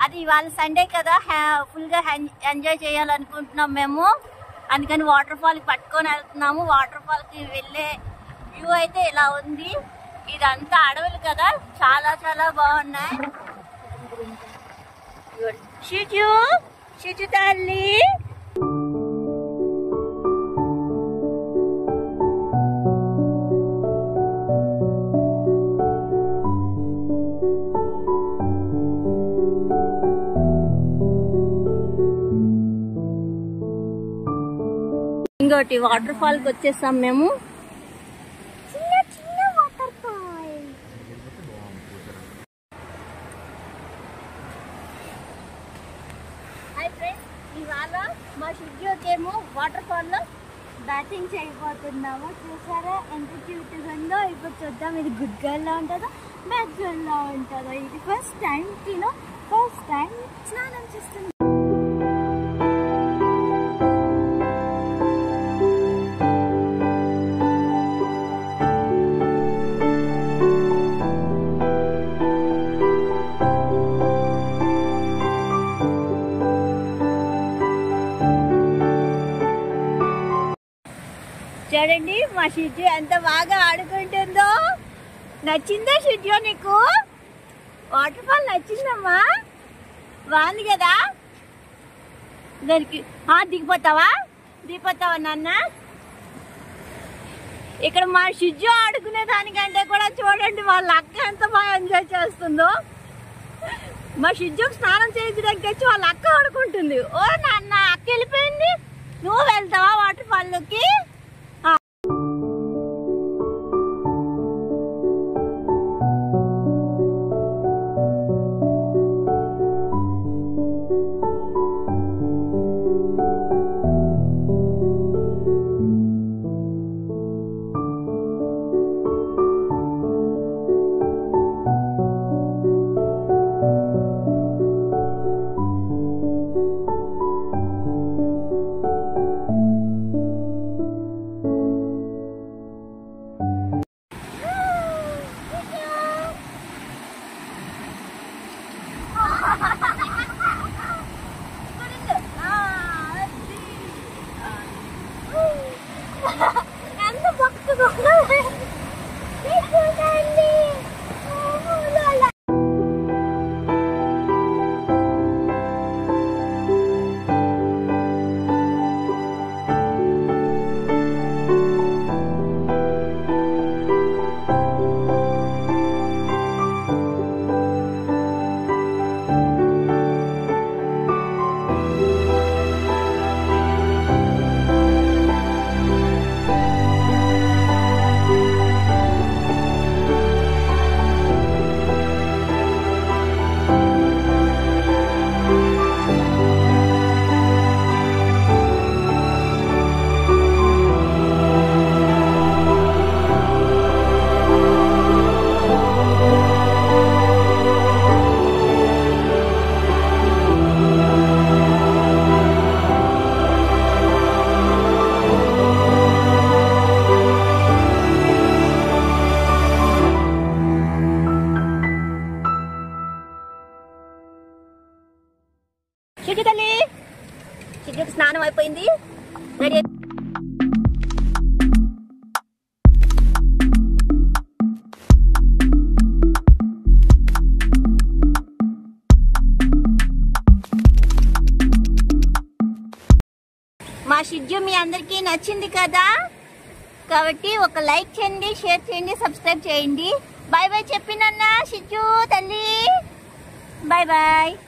అది ఇవాళ సండే కదా ఫుల్ గా ఎంజాయ్ చేయాలనుకుంటున్నాం మేము అందుకని వాటర్ ఫాల్ పట్టుకొని వెళ్తున్నాము వాటర్ ఫాల్ కి వెళ్ళే వ్యూ అయితే ఇలా ఉంది ఇదంతా అడవులు కదా చాలా చాలా బాగున్నాయి షిజు షిజు తల్లి ఇంకోటి వాటర్ ఫాల్ కి వచ్చేసాం మేము చిన్న చిన్న వాటర్ ఫాల్ హాయ్ ఫ్రెండ్స్ ఇవాళ మా షిడ్యూకేమో వాటర్ ఫాల్ లో బ్యాటింగ్ చేయబోతున్నాము చూసారా ఎంత క్యూట్గా ఉందో ఇప్పుడు చూద్దాం ఇది గుడ్ గర్ల్ లా ఉంటుందో బ్యాడ్ గర్ల్ లా ఉంటుందో ఇది ఫస్ట్ టైం తినో ఫస్ట్ టైం స్నానం చేస్తుంది చూడండి మా షిడ్యూ ఎంత బాగా ఆడుకుంటుందో నచ్చిందా షిడ్యూ నీకు వాటర్ ఫాల్ నచ్చిందమ్మా బాగుంది కదా దానికి ఆ, దిగిపోతావా దిగిపోతావా నాన్న ఇక్కడ మా షిడ్యూ ఆడుకునే దానికంటే కూడా చూడండి వాళ్ళ అక్క ఎంత బాగా ఎంజాయ్ చేస్తుందో మా షిడ్యూకి స్నానం చేయించడానికి వచ్చి వాళ్ళ అక్క ఆడుకుంటుంది ఓ నాన్న అక్క వెళ్ళిపోయింది నువ్వు వెళ్తావా వాటర్ ఫాల్లోకి ఎంత భక్తిగా చూడండి చిట్టి తల్లి చిట్టుకి స్నానం అయిపోయింది రెడీ మా షెడ్యూల్ మీ అందరికీ నచ్చింది కదా కాబట్టి ఒక లైక్ చేయండి షేర్ చేయండి సబ్స్క్రైబ్ చేయండి బాయ్ బాయ్ చెప్పినన్నా షిజ్జు తల్లి బాయ్ బాయ్